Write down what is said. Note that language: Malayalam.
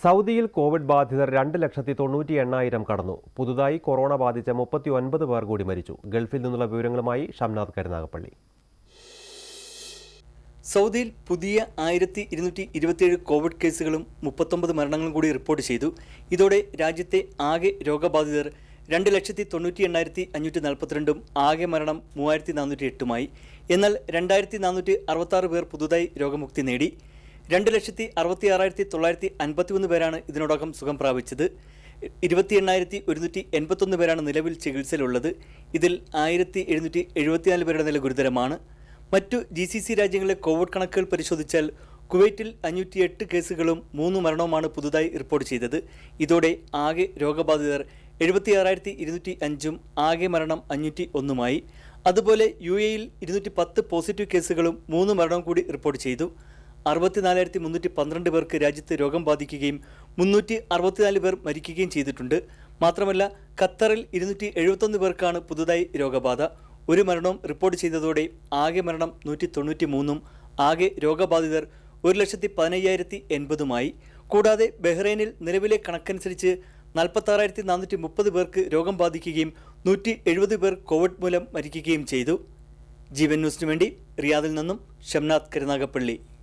സൗദിയിൽ കോവിഡ് ബാധിതർ രണ്ട് ലക്ഷത്തി തൊണ്ണൂറ്റി എണ്ണായിരം കടന്നു പുതുതായി കൊറോണ ബാധിച്ച മുപ്പത്തി ഒൻപത് പേർ കൂടി മരിച്ചു ഗൾഫിൽ നിന്നുള്ള വിവരങ്ങളുമായി ഷംനാഥ് കരുനാഗപ്പള്ളി സൗദിയിൽ പുതിയ ആയിരത്തി ഇരുന്നൂറ്റി ഇരുപത്തിയേഴ് കോവിഡ് കേസുകളും മുപ്പത്തൊമ്പത് മരണങ്ങളും കൂടി റിപ്പോർട്ട് ചെയ്തു ഇതോടെ രാജ്യത്തെ ആകെ രോഗബാധിതർ രണ്ട് ലക്ഷത്തി തൊണ്ണൂറ്റി എണ്ണായിരത്തി അഞ്ഞൂറ്റി നാൽപ്പത്തിരണ്ടും ആകെ മരണം മൂവായിരത്തി നാനൂറ്റി എട്ടുമായി എന്നാൽ രണ്ടായിരത്തി നാനൂറ്റി അറുപത്താറ് പേർ പുതുതായി രോഗമുക്തി നേടി രണ്ട് ലക്ഷത്തി അറുപത്തി ആറായിരത്തി തൊള്ളായിരത്തി അൻപത്തിമൂന്ന് പേരാണ് ഇതിനോടകം സുഖം പ്രാപിച്ചത് ഇരുപത്തി എണ്ണായിരത്തി ഒരുന്നൂറ്റി എൺപത്തൊന്ന് പേരാണ് നിലവിൽ ചികിത്സയിലുള്ളത് ഇതിൽ ആയിരത്തി എഴുന്നൂറ്റി എഴുപത്തിനാല് പേരുടെ നില ഗുരുതരമാണ് മറ്റു ജി സി സി രാജ്യങ്ങളിലെ കോവിഡ് കണക്കുകൾ പരിശോധിച്ചാൽ കുവൈറ്റിൽ അഞ്ഞൂറ്റി എട്ട് കേസുകളും മൂന്ന് മരണവുമാണ് പുതുതായി റിപ്പോർട്ട് ചെയ്തത് ഇതോടെ ആകെ രോഗബാധിതർ എഴുപത്തി ആറായിരത്തി ഇരുന്നൂറ്റി അഞ്ചും ആകെ മരണം അഞ്ഞൂറ്റി ഒന്നുമായി അതുപോലെ യു എയിൽ ഇരുന്നൂറ്റി പത്ത് പോസിറ്റീവ് കേസുകളും മൂന്ന് മരണവും കൂടി റിപ്പോർട്ട് ചെയ്തു അറുപത്തിനാലായിരത്തി മുന്നൂറ്റി പന്ത്രണ്ട് പേർക്ക് രാജ്യത്ത് രോഗം ബാധിക്കുകയും മുന്നൂറ്റി അറുപത്തിനാല് പേർ മരിക്കുകയും ചെയ്തിട്ടുണ്ട് മാത്രമല്ല ഖത്തറിൽ ഇരുന്നൂറ്റി എഴുപത്തൊന്ന് പേർക്കാണ് പുതുതായി രോഗബാധ ഒരു മരണവും റിപ്പോർട്ട് ചെയ്തതോടെ ആകെ മരണം നൂറ്റി തൊണ്ണൂറ്റി മൂന്നും ആകെ രോഗബാധിതർ ഒരു ലക്ഷത്തി പതിനയ്യായിരത്തി എൺപതുമായി കൂടാതെ ബഹ്റൈനിൽ നിലവിലെ കണക്കനുസരിച്ച് നാൽപ്പത്താറായിരത്തി നാനൂറ്റി മുപ്പത് പേർക്ക് രോഗം ബാധിക്കുകയും നൂറ്റി എഴുപത് പേർ കോവിഡ് മൂലം മരിക്കുകയും ചെയ്തു ജീവൻ ന്യൂസിനു വേണ്ടി റിയാദിൽ നിന്നും ഷംനാഥ് കരുനാഗപ്പള്ളി